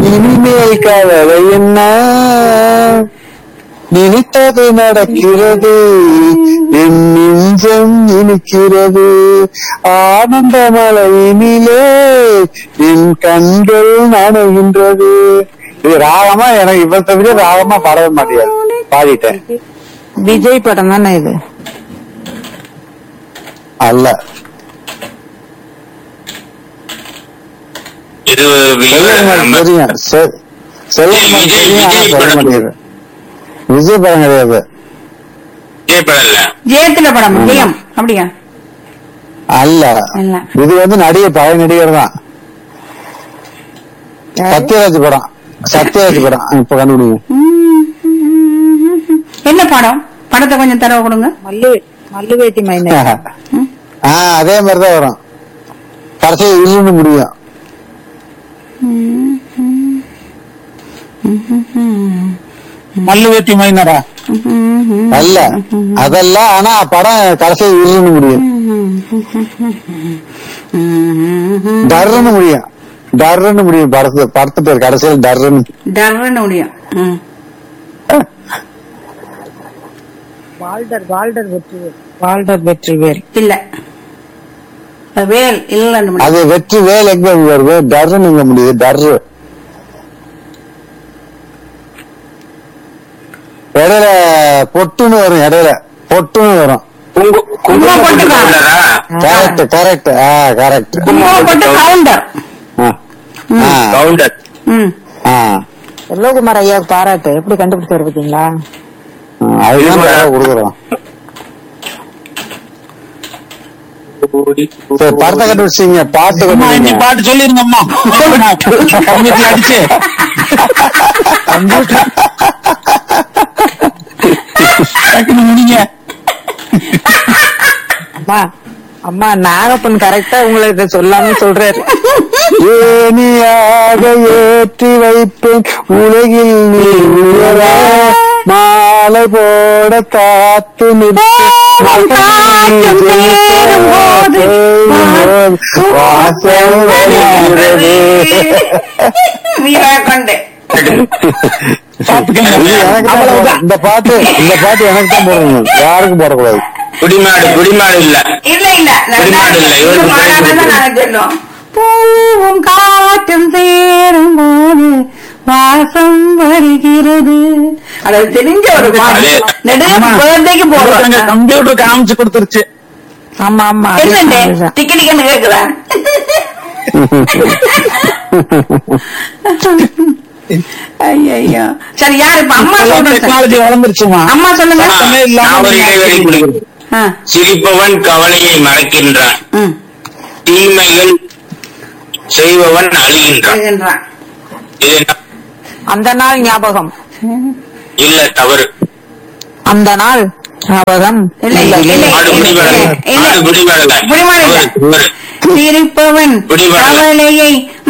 இனிமேல் கவலை என்ன நினைத்தது நடக்கிறது என் நெஞ்சம் இனிக்கிறது ஆனந்த மலையினிலே என் கண்கள் நனைகின்றது இது ராகமா எனக்கு இவத்தை விட ராகமா பாடவே மாட்டேங்குது பாடிட்டேன் விஜய் படம் தானே இது அல்ல இது செல்வகுமார் நம்ம- தெரியும் செ- செல்வகுமார் விஜய், தெரியும் ஆனா விஜய் சொல்ல படம். மாட்டேங்குது விஜய் படம் கிடையாது விஜய் படம் இல்ல ஜெயத்துல படம் ஜெயம் அப்படியா அல்ல இல்ல. இது வந்து நடிகர் பழைய நடிகர் தான் சத்யராஜ் படம் சத்யராஜ் படம் இப்ப கண்டுபிடிங்க என்ன படம் படத்தை கொஞ்சம் தரவ கொடுங்க மல்லு மல்லு வேட்டி மைனர் ஆ அதே மாதிரிதான் வரும் கடைசி இல்லுன்னு முடியும் மல்லு வேட்டி மைனரா அல்ல அதெல்லாம் ஆனா படம் கடைசி இல்லுன்னு முடியும் டர்ன்னு முடியும் டர்ன்னு முடியும் படத்து படத்து பேர் கடைசியில் டர்ன்னு டர்ன்னு முடியும் ம். வால்டர் வால்டர் வெற்றி வால்டர் வெற்றி வேல் இல்ல வேல் இல்லன்னு முடியும் அது வெற்றி வேல் எங்க வருது டர்ன்னு எங்க முடியுது டர்ரு இடையில பொட்டுன்னு வரும் இடையில பொட்டுன்னு வரும் குங்கு- குங்குமம் போட்டு கவுண்டரா? கரெக்ட் கரெக்ட் ஆ கரெக்ட் குங்குமம் போட்டு கவுண்டர் கவுண்டர் ம் ஆ செல்வகுமார் ஐயாவுக்கு பாராட்டு எப்படி கண்டுபிடிச்சாரு பாத்தீங்களா அதுதான் வேலை கொடுக்குறோம் சரி படத்தை கண்டுபிடிச்சிங்க பாட்டு அம்மா இன்னி கண்டுபிடிங்க பாட்டு சொல்லிருங்க அம்மா கம்ப்யூட்டர் அடிச்சு கம்ப்யூட்டர் டக்குனு முடிங்க அம்மா அம்மா நாகப்பன் கரெக்டா உங்களை இதை சொல்லாம சொல்றாரு ஏனியாக ஏற்றி வைப்பேன் உலகில் நீ உயர மாலை போட காத்து நிற்பேன். காற்றும் சேரும் போது வாசல் வருகிறது. வீரா கொண்டு பாத்துக்கங்க இது எனக்கு தான் போடணும். இந்த பாட்டு இந்த பாட்டு எனக்கு தான் போடணும் யாருக்கும் போடக்கூடாது குடிமாடு குடிமாடு இல்ல இல்ல இல்ல நான் வெளிநாடு இல்ல, இவருக்கு இந்த பாடாதான் பிடிக்கும். நாங்க சொல்லுவோம் பூவும் காற்றும் சேரும் போது வாசம் வருகிறது அது தெரிஞ்ச ஒரு பாட்டு அதே. நெடுக ஆமா. birthday-க்கு போடுவாங்க கம்ப்யூட்டர் காமிச்சு கொடுத்துருச்சு ஆமா ஆமா என்னண்டு அதுதான். டிக்கெட்டுக்கு கேக்குதா ஐயோ சரி யாரு இப்ப அம்மா சொல்றேன் டெக்னாலஜி வளர்ந்துருச்சுமா அம்மா சொல்லுங்க சத்தமே இல்லாம நான் ஒரு நீங்க இடைவெளி கொடுக்கிறேன். ஆ, சிரிப்பவன் கவலையை மறக்கின்றான் ம், தீமைகள் செய்பவன் அழிகின்றான் எழுதுன்றான். இது என்ன? அந்த நாள் ஞாபகம் இல்ல தவறு அந்த நாள் ஞாபகம் இல்ல இல்ல இல்ல ஆடு இல்ல, குடிமேடல இல்ல, இல்ல. ஆடு குடிமேடல குடிமேடல. தவறு, தவறு. சிரிப்பவன் குடிமேடல. கவலையை